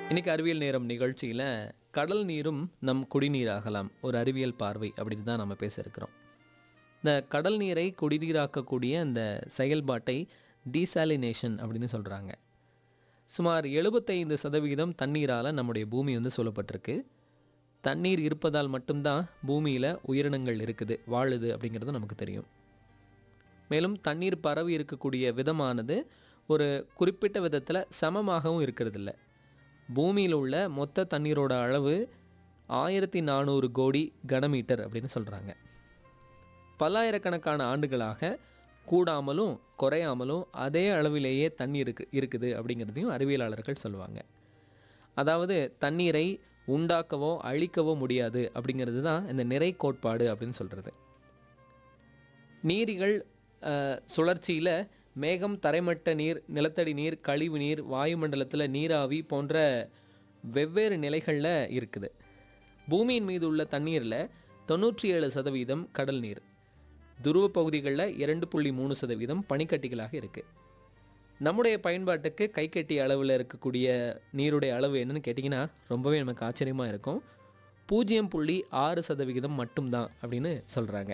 இன்னைக்கு அறிவியல் நேரம் நிகழ்ச்சியில் கடல் நீரும் நம் குடிநீராகலாம் ஒரு அறிவியல் பார்வை அப்படின்னு தான் நம்ம பேச இருக்கிறோம் இந்த கடல் நீரை குடிநீராக்கக்கூடிய அந்த செயல்பாட்டை டீசாலினேஷன் அப்படின்னு சொல்கிறாங்க சுமார் எழுபத்தைந்து சதவிகிதம் தண்ணீரால் நம்முடைய பூமி வந்து சூழப்பட்டிருக்கு தண்ணீர் இருப்பதால் மட்டும்தான் பூமியில் உயிரினங்கள் இருக்குது வாழுது அப்படிங்கிறது நமக்கு தெரியும் மேலும் தண்ணீர் பரவி இருக்கக்கூடிய விதமானது ஒரு குறிப்பிட்ட விதத்தில் சமமாகவும் இருக்கிறதில்ல பூமியில் உள்ள மொத்த தண்ணீரோட அளவு ஆயிரத்தி நானூறு கோடி கனமீட்டர் அப்படின்னு சொல்கிறாங்க பல்லாயிரக்கணக்கான ஆண்டுகளாக கூடாமலும் குறையாமலும் அதே அளவிலேயே தண்ணீர் இருக்கு இருக்குது அப்படிங்கிறதையும் அறிவியலாளர்கள் சொல்லுவாங்க அதாவது தண்ணீரை உண்டாக்கவோ அழிக்கவோ முடியாது அப்படிங்கிறது தான் இந்த நிறை கோட்பாடு அப்படின்னு சொல்கிறது நீரிகள் சுழற்சியில் மேகம் தரைமட்ட நீர் நிலத்தடி நீர் கழிவு நீர் வாயுமண்டலத்தில் நீராவி போன்ற வெவ்வேறு நிலைகளில் இருக்குது பூமியின் மீது உள்ள தண்ணீரில் தொண்ணூற்றி ஏழு சதவீதம் கடல் நீர் துருவ பகுதிகளில் இரண்டு புள்ளி மூணு சதவீதம் பனிக்கட்டிகளாக இருக்குது நம்முடைய பயன்பாட்டுக்கு கைக்கட்டி அளவில் இருக்கக்கூடிய நீருடைய அளவு என்னன்னு கேட்டிங்கன்னா ரொம்பவே நமக்கு ஆச்சரியமாக இருக்கும் பூஜ்ஜியம் புள்ளி ஆறு சதவிகிதம் மட்டும்தான் அப்படின்னு சொல்கிறாங்க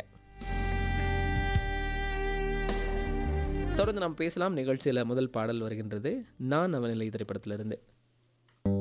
தொடர்ந்து நாம் பேசலாம் நிகழ்ச்சியில் முதல் பாடல் வருகின்றது நான் அவனிலை திரைப்படத்திலிருந்து